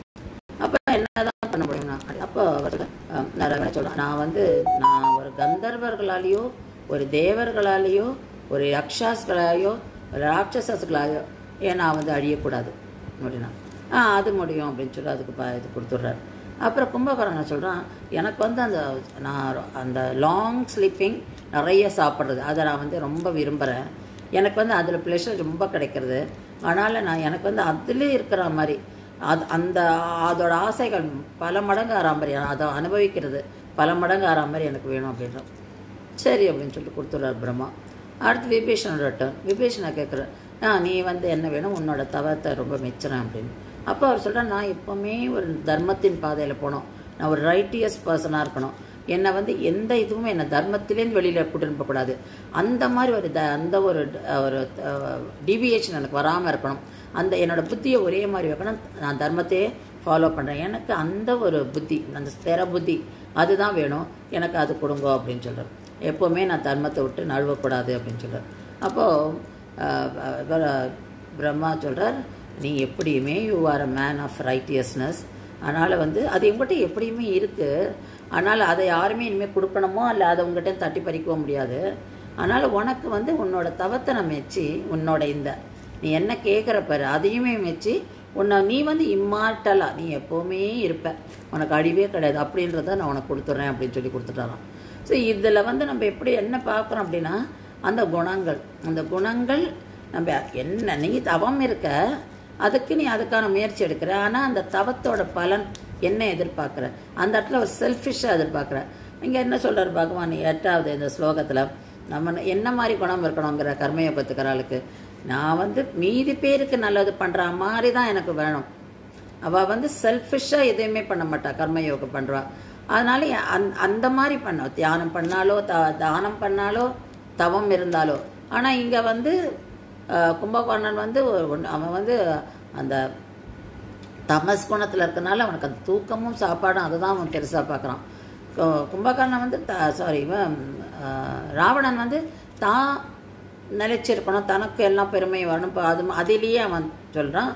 அப்போ என்னதான் பண்ண முடியும்னா அப்போ அவர் அஹ், நான் சொல்கிறேன் நான் வந்து நான் ஒரு கந்தர்வர்களாலேயோ ஒரு தேவர்களாலேயோ ஒரு யக்ஷாஸ்களாலேயோ ஒரு ராட்சசர்களாலேயோ ஏன் நான் வந்து அழியக்கூடாது அப்படின்னா ஆ அது முடியும் அப்படின்னு சொல்லி அதுக்கு ப இது கொடுத்துட்றாரு அப்புறம் கும்பகர்ணன் சொல்கிறான் எனக்கு வந்து அந்த நான் அந்த லாங் ஸ்லீப்பிங் நிறைய சாப்பிட்றது அதை நான் வந்து ரொம்ப விரும்புகிறேன் எனக்கு வந்து அதில் ப்ளஷர் ரொம்ப கிடைக்கிறது அதனால் நான் எனக்கு வந்து அதிலே இருக்கிற மாதிரி அது அந்த அதோட ஆசைகள் பல மடங்கு ஆறா மாதிரி அதை அனுபவிக்கிறது பல மடங்கு ஆறா மாதிரி எனக்கு வேணும் அப்படின்றான் சரி அப்படின்னு சொல்லிட்டு கொடுத்துட்றார் பிரம்மா அடுத்து விபீஷணோட டர்ன் விபீஷனை கேட்குறார் ஆ நீ வந்து என்ன வேணும் உன்னோட தவத்தை ரொம்ப மெச்சுறேன் அப்படின்னு அப்போ அவர் சொல்கிறார் நான் எப்போவுமே ஒரு தர்மத்தின் பாதையில் போகணும் நான் ஒரு ரைட்டியஸ் பர்சனாக இருக்கணும் என்னை வந்து எந்த இதுவும் என்னை தர்மத்திலேருந்து வெளியில் கூட்டின்னு போகக்கூடாது அந்த மாதிரி ஒரு த அந்த ஒரு ட- ஒரு டிவியேஷன் எனக்கு வராமல் இருக்கணும் அந்த என்னோட புத்தியை ஒரே மாதிரி வைக்கணும் நான் தர்மத்தையே ஃபாலோ பண்ணுறேன் எனக்கு அந்த ஒரு புத்தி அந்த ஸ்திர புத்தி அதுதான் வேணும் எனக்கு அது கொடுங்க அப்படின்னு சொல்கிறார் எப்போவுமே நான் தர்மத்தை விட்டு நழுவக்கூடாது அப்படின்னு சொல்கிறார் அப்போது பிரம்மா சொல்கிறார் நீ எப்படியுமே you are a man of righteousness அதனால் வந்து அது எங்கிட்ட எப்படியுமே இருக்குது அதனால் அதை யாருமே இனிமேல் கொடுக்கணுமோ இல்லை அதை உங்ககிட்ட தட்டி பறிக்கவும் முடியாது அதனால் உனக்கு வந்து உன்னோட தவத்தை நான் மெச்சி உன்னோட இந்த நீ என்ன கேட்குற பாரு அதையுமே மெச்சி உன்னை நீ வந்து இம்மார்ட்டலாக நீ எப்போவுமே இருப்ப உனக்கு அழிவே கிடையாது அப்படின்றத நான் உனக்கு கொடுத்துட்றேன் அப்படின்னு சொல்லி கொடுத்துட்டாராம் ஸோ இதில் வந்து நம்ம எப்படி என்ன பார்க்குறோம் அப்படின்னா அந்த குணங்கள் அந்த குணங்கள் நம்ம என்ன நீ தவம் இருக்க அதுக்கு நீ அதுக்கான முயற்சி எடுக்கிற ஆனால் அந்த தவத்தோட பலன் என்ன எதிர்பார்க்குற அந்த இடத்துல ஒரு செல்ஃபிஷாக எதிர்பார்க்குற இங்கே என்ன சொல்கிறார் பகவான் எட்டாவது இந்த ஸ்லோகத்தில் நம்ம என்ன மாதிரி குணம் இருக்கணுங்கிற கர்மயோகத்துக்கிற ஆளுக்கு நான் வந்து மீதி பேருக்கு நல்லது பண்ணுற மாதிரி தான் எனக்கு வேணும் அவள் வந்து செல்ஃபிஷாக எதையுமே பண்ண மாட்டா கர்மயோகம் பண்ணுறா அதனால அந் அந்த மாதிரி பண்ண தியானம் பண்ணாலோ த தானம் பண்ணாலோ தவம் இருந்தாலோ ஆனால் இங்கே வந்து அஹ், கும்பகர்ணன் வந்து ஒரு- ஒண்ணு- அவன் வந்து அந்த தமஸ் குணத்தில் இருக்கனால அவனுக்கு அந்த தூக்கமும் சாப்பாடும் அதை தான் அவன் பெருசாக பார்க்குறான் கும்பகர்ணன் வந்து த சாரி இவன் அஹ், ராவணன் வந்து தான் நிலைச்சிருக்கணும் தனக்கு எல்லாம் பெருமை வரணும் இப்போ அது அதிலேயே அவன் சொல்கிறான்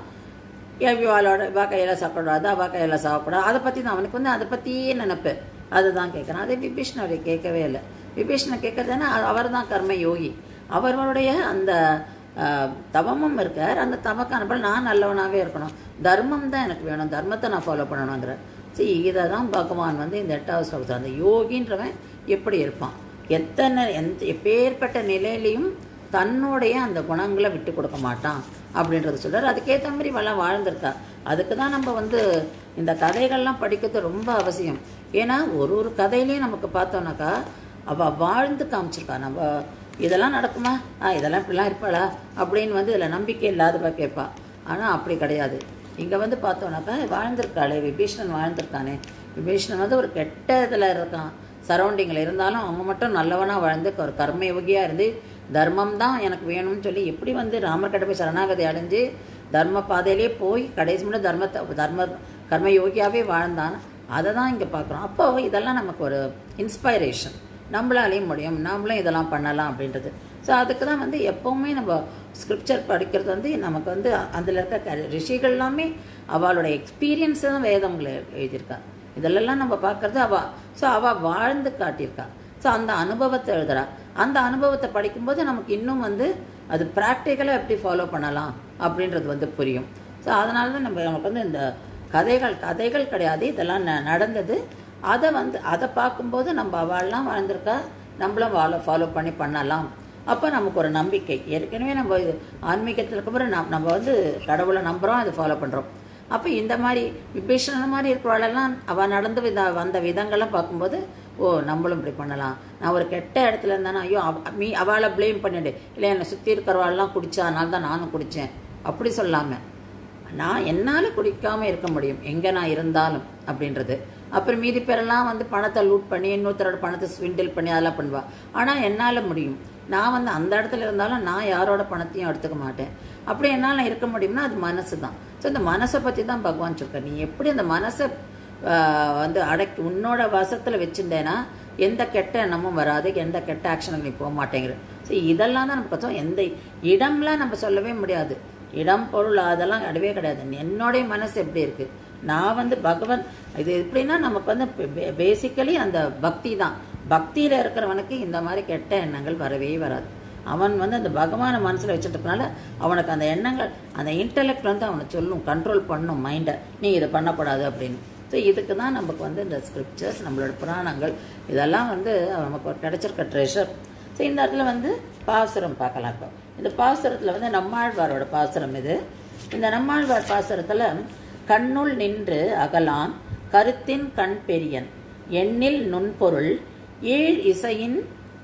இவாளோட இவா கையில் சாப்பிடாது அவா கையில் சாப்பிடாது அதை பற்றி தான் அவனுக்கு வந்து அதை பற்றியே நினைப்பு அதுதான் கேட்குறான் அதே விபீஷ்ணரை கேட்கவே இல்லை விபீஷ்ணன் கேட்கறதுன்னா அவர் தான் கர்ம யோகி அவர்களுடைய அந்த ஆஹ், தவமும் இருக்கார் அந்த தவக்கான பலன் நான் நல்லவனாகவே இருக்கணும் தர்மம் தான் எனக்கு வேணும் தர்மத்தை நான் ஃபாலோ பண்ணணுங்கிற சரி இதை தான் பகவான் வந்து இந்த எட்டாவது ஸ்லோகத்தில் அந்த யோகின்றவன் எப்படி இருப்பான் எத்தனை எந்த எப்பேற்பட்ட நிலையிலையும் தன்னுடைய அந்த குணங்களை விட்டு கொடுக்க மாட்டான் அப்படின்றத சொல்றாரு அதுக்கேற்ற மாதிரி வளம் வாழ்ந்திருக்கா அதுக்கு தான் நம்ம வந்து இந்த கதைகள்லாம் படிக்கிறது ரொம்ப அவசியம் ஏன்னா ஒரு ஒரு கதையிலையும் நமக்கு பார்த்தோம்னாக்கா அவள் வாழ்ந்து காமிச்சிருக்கா நம்ம இதெல்லாம் நடக்குமா ஆ இதெல்லாம் இப்படிலாம் இருப்பாளா அப்படின்னு வந்து இதில் நம்பிக்கை இல்லாதவ கேட்பா ஆனால் அப்படி கிடையாது இங்கே வந்து பார்த்தோம்னாக்கா வாழ்ந்திருக்காளே விபீஷணன் வாழ்ந்திருக்கானே விபீஷணன் வந்து ஒரு கெட்ட இதில் இருக்கான் சரௌண்டிங்கில் இருந்தாலும் அவங்க மட்டும் நல்லவனாக வாழ்ந்து ஒரு கர்மயோகியாக இருந்து தர்மம் தான் எனக்கு வேணும்னு சொல்லி எப்படி வந்து ராமர்கிட்ட போய் சரணாகதி அடைஞ்சு தர்ம பாதையிலே போய் கடைசி மட்டும் தர்மத்தை தர்ம கர்மயோகியாகவே வாழ்ந்தான் அதை தான் இங்கே பார்க்குறோம் அப்போ இதெல்லாம் நமக்கு ஒரு இன்ஸ்பைரேஷன் நம்மளாலேயும் முடியும் நாமளும் இதெல்லாம் பண்ணலாம் அப்படின்றது ஸோ அதுக்கு தான் வந்து எப்போவுமே நம்ம ஸ்கிரிப்சர் படிக்கிறது வந்து நமக்கு வந்து அதில் இருக்க க- ரிஷிகள் எல்லாமே அவளோட எக்ஸ்பீரியன்ஸை தான் வேதங்களை எழுதியிருக்கா இதெல்லாம் நம்ம பார்க்கறது அவ ஸோ அவள் வாழ்ந்து காட்டியிருக்கா ஸோ அந்த அனுபவத்தை எழுதுறா அந்த அனுபவத்தை படிக்கும்போது நமக்கு இன்னும் வந்து அது ப்ராக்டிக்கலாக எப்படி ஃபாலோ பண்ணலாம் அப்படின்றது வந்து புரியும் ஸோ அதனால தான் நம்ம நமக்கு வந்து இந்த கதைகள் கதைகள் கிடையாது இதெல்லாம் ந- நடந்தது அதை வந்து அதை பார்க்கும்போது நம்ம அவள்லாம் வாழ்ந்திருக்கா நம்மளும் வாழ ஃபாலோ பண்ணி பண்ணலாம் அப்போ நமக்கு ஒரு நம்பிக்கை ஏற்கனவே நம்ம இது ஆன்மீகத்தில் இருக்கும்போது நம்ம நம்ம வந்து கடவுளை நம்புகிறோம் அதை ஃபாலோ பண்ணுறோம் அப்போ இந்த மாதிரி விபீஷணன் மாதிரி இருக்கிறவாளெல்லாம் அவள் நடந்து வித வந்த விதங்கள்லாம் பார்க்கும்போது ஓ நம்மளும் இப்படி பண்ணலாம் நான் ஒரு கெட்ட இடத்துல இருந்தானே ஐயோ அவ- மீ அவளை ப்ளேம் பண்ணிடு இல்லை என்னை சுற்றி இருக்கிறவாள்லாம் குடிச்சா அதனால தான் நானும் குடித்தேன் அப்படி சொல்லாமல் நான் என்னால் குடிக்காமல் இருக்க முடியும் எங்கே நான் இருந்தாலும் அப்படின்றது அப்புறம் மீதி பேரெல்லாம் வந்து பணத்தை லூட் பண்ணி இன்னொருத்தரோட பணத்தை ஸ்விண்டில் பண்ணி அதெல்லாம் பண்ணுவா ஆனால் என்னால் முடியும் நான் வந்து அந்த இடத்துல இருந்தாலும் நான் யாரோட பணத்தையும் எடுத்துக்க மாட்டேன் அப்படி என்னால் இருக்க முடியும்னா அது மனசு தான் ஸோ இந்த மனசை பற்றி தான் பகவான் சொல்கிறார் நீ எப்படி அந்த மனசை ஆஹ், வந்து அடக்கி உன்னோட வசத்தில் வச்சுருந்தேன்னா எந்த கெட்ட எண்ணமும் வராது எந்த கெட்ட ஆக்ஷனுக்கு நீ போக மாட்டேங்கிற ஸோ இதெல்லாம் தான் நமக்கு பார்த்தோம் எந்த இடம்லாம் நம்ம சொல்லவே முடியாது இடம் பொருள் அதெல்லாம் கிடையவே கிடையாது என்னுடைய மனசு எப்படி இருக்கு நான் வந்து பகவான் இது எப்படின்னா நமக்கு வந்து பேசிக்கலி அந்த பக்தி தான் பக்தியில் இருக்கிறவனுக்கு இந்த மாதிரி கெட்ட எண்ணங்கள் வரவே வராது அவன் வந்து அந்த பகவானை மனசில் வச்சுட்டதுனால அவனுக்கு அந்த எண்ணங்கள் அந்த இன்டெலெக்ட் வந்து அவனை சொல்லும் கண்ட்ரோல் பண்ணும் மைண்டை நீ இதை பண்ணக்கூடாது அப்படின்னு ஸோ இதுக்கு தான் நமக்கு வந்து இந்த ஸ்கிரிப்சர்ஸ் நம்மளோட புராணங்கள் இதெல்லாம் வந்து நமக்கு ஒரு கிடைச்சிருக்க ட்ரெஷர் ஸோ இந்த இடத்துல வந்து பாசுரம் பார்க்கலாம் இப்போ இந்த பாசுரத்தில் வந்து நம்மாழ்வாரோட பாசுரம் இது இந்த நம்மாழ்வார் பாசுரத்தில் கண்ணுள் நின்று அகலான் கருத்தின் கண் பெரியன் எண்ணில் நுண்பொருள் ஏழ் இசையின்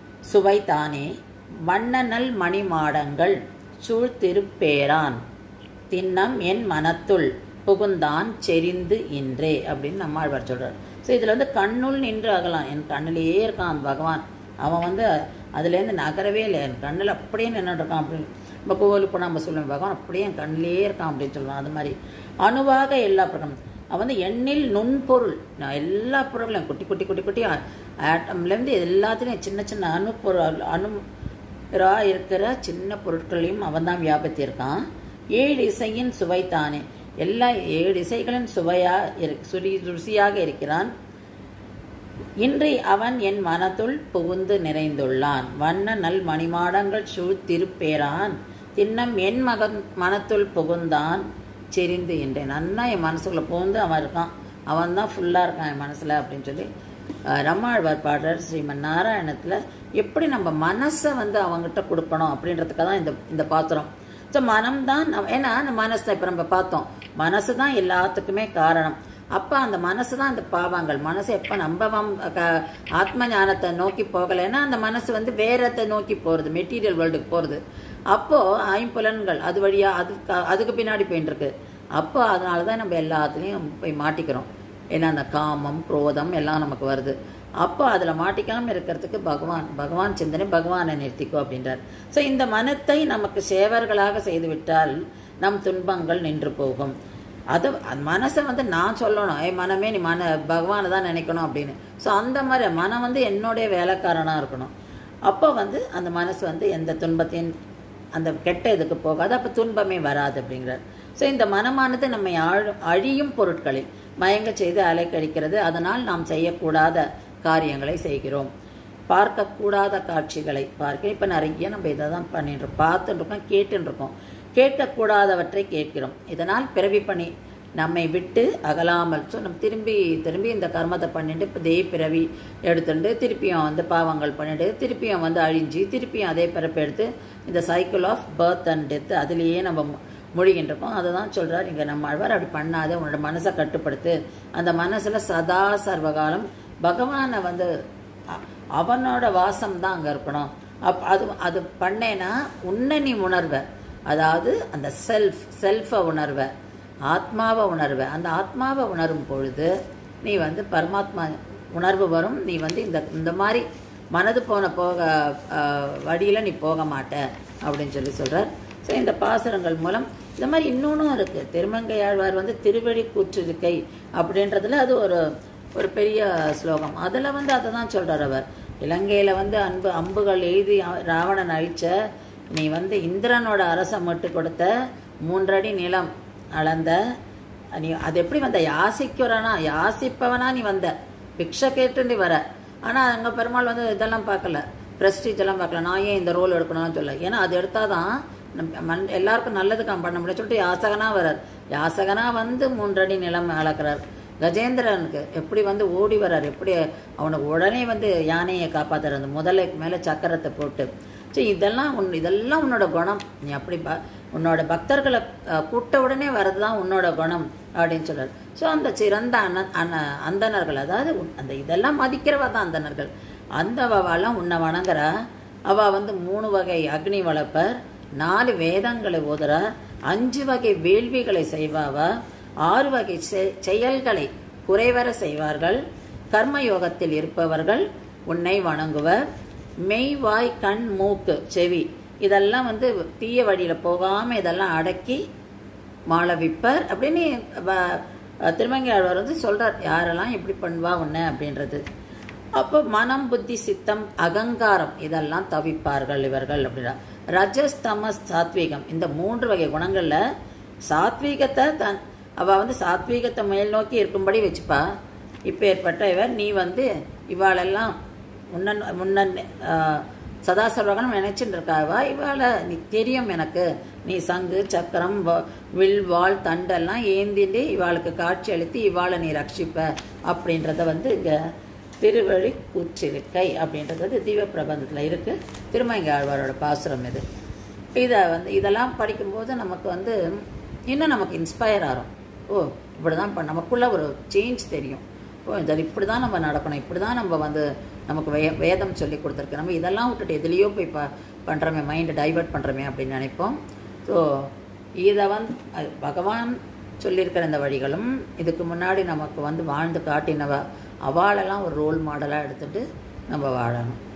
சுவைதானே வண்ணநல் மணிமாடங்கள் சூழ்திருப்பேரான் திண்ணம் என் மனத்துள் புகுந்தான் செறிந்து இன்றே அப்படின்னு நம்மாழ்வார் சொல்றார் ஸோ இதில் வந்து கண்ணுள் நின்று அகலாம் என் கண்ணிலேயே இருக்கான் பகவான் அவன் வந்து அதுலேருந்து நகரவே இல்லை என் கண்ணில் அப்படியே நின்றுட்டு இருக்கான் அப்படின்னு நம்ம கோவிலுக்கு போனால் நம்ம சொல்லுவோம் பகவான் அப்படியே என் கண்ணிலேயே இருக்கான் அப்படின்னு சொல்லுவான் அது மாதிரி அணுவாக எல்லா பொருளும் அவன் வந்து எண்ணில் நுண்பொருள் நான் எல்லா பொருளும் குட்டி குட்டி குட்டி குட்டி ஆட்டம்லேருந்து எல்லாத்துலேயும் சின்ன சின்ன அணு பொருள் அணு ரா இருக்கிற சின்ன பொருட்களையும் அவன் தான் வியாபத்தி இருக்கான் ஏழு இசையின் சுவைத்தானே எல்லா ஏழு இசைகளின் சுவையா இரு- சுரி ருசியாக இருக்கிறான் இன்றி அவன் என் மனத்துள் புகுந்து நிறைந்துள்ளான் வண்ண நல் மணிமாடங்கள் சூழ்த்திருப்பேரான் தின்னம் என் மகன் மனத்துள் புகுந்தான் செறிந்து என்றேன் நன்னா என் மனசுக்குள்ள புகுந்து அவன் இருக்கான் அவன் தான் ஃபுல்லாக இருக்கான் என் மனசில் அப்படின்னு சொல்லி அஹ், நம்மாழ்வார் பாடுறார் ஸ்ரீமன் நாராயணத்தில் எப்படி நம்ம மனசை வந்து அவங்ககிட்ட கொடுக்கணும் அப்படின்றதுக்காக தான் இந்த இந்த பாத்திரம் ஸோ மனம்தான் நம்ம- ஏன்னா அந்த மனசை இப்போ நம்ம பார்த்தோம் மனசு தான் எல்லாத்துக்குமே காரணம் அப்போ அந்த மனசு தான் அந்த பாவங்கள் மனசு எப்போ நம்ம வம்- க- ஆத்ம ஞானத்தை நோக்கி போகலைன்னா அந்த மனசு வந்து வேறத்தை நோக்கி போகிறது மெட்டீரியல் வேர்ல்டுக்கு போகிறது அப்போது ஐம்புலன்கள் அது வழியாக அது க- அதுக்கு பின்னாடி போயின்னு இருக்கு அப்போ அதனால தான் நம்ம எல்லாத்துலேயும் போய் மாட்டிக்கிறோம் ஏன்னா அந்த காமம் குரோதம் எல்லாம் நமக்கு வருது அப்போ அதில் மாட்டிக்காமல் இருக்கிறதுக்கு பகவான் பகவான் சிந்தனை பகவானை நிறுத்திக்கோ அப்படின்றார் ஸோ இந்த மனத்தை நமக்கு சேவர்களாக செய்துவிட்டால் நம் துன்பங்கள் நின்று போகும் அது அந்த மனசை வந்து நான் சொல்லணும் ஏ மனமே நீ மன பகவானை தான் நினைக்கணும் அப்படின்னு ஸோ அந்த மாதிரி மனம் வந்து என்னுடைய வேலைக்காரனாக இருக்கணும் அப்போ வந்து அந்த மனசு வந்து எந்த துன்பத்தையும் அந்த கெட்ட இதுக்கு போகாது அப்போ துன்பமே வராது அப்படிங்கிறார் ஸோ இந்த மனமானது நம்மை ஆழ் அழியும் பொருட்களில் மயங்க செய்து அலைக்கழிக்கிறது அதனால் நாம் செய்யக்கூடாத காரியங்களை செய்கிறோம் பார்க்கக்கூடாத காட்சிகளை பார்க்க இப்போ நிறைய நம்ம இதை தான் பண்ணிட்டு இருக்கோம் பார்த்துட்டு இருக்கோம் கேட்டுட்டு இருக்கோம் கேட்கக்கூடாதவற்றை கேட்கிறோம் இதனால் பிறவி பணி நம்மை விட்டு அகலாமல் ஸோ நம்ம திரும்பி திரும்பி இந்த கர்மத்தை பண்ணிட்டு இப்போ இதே பிறவி எடுத்துட்டு திருப்பியும் வந்து பாவங்கள் பண்ணிட்டு திருப்பியும் வந்து அழிஞ்சு திருப்பியும் அதே பிறப்பு எடுத்து இந்த cycle of birth and death அதுலேயே நம்ம மு- முழுகிட்டு இருக்கோம் அதை தான் சொல்கிறார் இங்கே நம்ம ஆழ்வார் அப்படி பண்ணாத உன்னோட மனசை கட்டுப்படுத்து அந்த மனசில் சதா சர்வகாலம் பகவானை வந்து அ- அவனோட வாசம் தான் அங்கே இருக்கணும் அப் அது அது பண்ணேன்னா உன்னை நீ உணர்வ அதாவது அந்த செல்ஃப் செல்ஃபை உணர்வ ஆத்மாவை உணர்வ அந்த ஆத்மாவை உணரும் பொழுது நீ வந்து பரமாத்மா உணர்வு வரும் நீ வந்து இந்த இந்த மாதிரி மனது போன போக வழியில் நீ போக மாட்ட அப்படின்னு சொல்லி சொல்கிறார் ஸோ இந்த பாசுரங்கள் மூலம் இந்த மாதிரி இன்னொன்றும் இருக்குது திருமங்கையாழ்வார் வந்து திருவழி கூற்றிருக்கை அப்படின்றதுல அது ஒரு ஒரு பெரிய ஸ்லோகம் அதில் வந்து அதை தான் சொல்கிறார் அவர் இலங்கையில் வந்து அன்பு அம்புகள் எழுதி ராவணன் அழிச்ச நீ வந்து இந்திரனோட அரசை மட்டும் கொடுத்த மூன்றடி நிலம் அளந்த நீ அது எப்படி வந்த யாசிக்கிறனா யாசிப்பவனா நீ வந்த பிக்ஷை கேட்டு நீ வர ஆனால் அங்கே பெருமாள் வந்து இதெல்லாம் பார்க்கல ப்ரெஸ்டீஜ் எல்லாம் பார்க்கல நான் ஏன் இந்த ரோல் எடுக்கணும்னு சொல்ல ஏன்னா அது எடுத்தால் தான் நம்ம மண் எல்லாருக்கும் நல்லது காம் பண்ண முடியும் சொல்லிட்டு யாசகனாக வரார் யாசகனாக வந்து மூன்றடி நிலம் அளக்கிறார் கஜேந்திரனுக்கு எப்படி வந்து ஓடி வரார் எப்படி அவனுக்கு உடனே வந்து யானையை காப்பாத்துறார் அந்த முதலைக்கு மேலே சக்கரத்தை போட்டு சரி இதெல்லாம் உன் இதெல்லாம் உன்னோட குணம் நீ அப்படி ப உன்னோட பக்தர்களை அஹ், கூட்ட உடனே வர்றது தான் உன்னோட குணம் அப்படின்னு சொல்றார் ஸோ அந்த சிறந்த அண்ண அண்ண அந்தணர்கள் அதாவது உன்- அந்த இதெல்லாம் மதிக்கிறவ தான் அந்தணர்கள் அந்த அவெல்லாம் உன்னை வணங்குறா அவ வந்து மூணு வகை அக்னி வளர்ப்பர் நாலு வேதங்களை ஓதுறா அஞ்சு வகை வேள்விகளை செய்வாவ ஆறு வகை செ- செயல்களை குறைவர செய்வார்கள் கர்மயோகத்தில் இருப்பவர்கள் உன்னை வணங்குவர் மெய் வாய் கண் மூக்கு செவி இதெல்லாம் வந்து தீய வழியில் போகாமல் இதெல்லாம் அடக்கி மாளவிப்பர் அப்படின்னு வ- திருமங்கையாழ்வார் வந்து சொல்றார் யாரெல்லாம் எப்படி பண்ணுவா உன்னை அப்படின்றது அப்போ மனம் புத்தி சித்தம் அகங்காரம் இதெல்லாம் தவிப்பார்கள் இவர்கள் அப்படின்னா ரஜஸ் தமஸ் சாத்வீகம் இந்த மூன்று வகை குணங்கள்ல சாத்வீகத்தை தன் அவ வந்து சாத்வீகத்தை மேல் நோக்கி இருக்கும்படி வச்சுப்பா இப்போ ஏற்பட்ட இவர் நீ வந்து இவாளெல்லாம் முன்னன் முன்னன் ஆஹ், சதா சர்வகனம் நினைச்சுட்டு இருக்காவா இவாளை நீ தெரியும் எனக்கு நீ சங்கு சக்கரம் வ- வில் வாள் தண்டெல்லாம் ஏந்திட்டு இவாளுக்கு காட்சி அளித்து இவாளை நீ ரட்சிப்ப அப்படின்றத வந்து இங்க திருவழி கூற்றிருக்கை அப்படின்றது வந்து தீப பிரபந்தத்தில் இருக்கு திருமங்கை ஆழ்வாரோட பாசுரம் இது இதை வந்து இதெல்லாம் படிக்கும்போது நமக்கு வந்து இன்னும் நமக்கு இன்ஸ்பயர் ஆகும் ஓ இப்படி தான் பண்ண நமக்குள்ள ஒரு சேஞ்ச் தெரியும் ஓ இதில் இப்படி தான் நம்ம நடக்கணும் இப்படி தான் நம்ம வந்து நமக்கு வே வேதம் சொல்லி கொடுத்துருக்கு நம்ம இதெல்லாம் விட்டுட்டு எதுலேயோ போய் ப பண்ணுறோமே மைண்டை டைவர்ட் பண்ணுறோமே அப்படின்னு நினைப்போம் ஸோ இதை வந்து அது பகவான் சொல்லியிருக்கிற இந்த வழிகளும் இதுக்கு முன்னாடி நமக்கு வந்து வாழ்ந்து காட்டினவ அவாளெல்லாம் ஒரு ரோல் மாடலாக எடுத்துட்டு நம்ம வாழணும்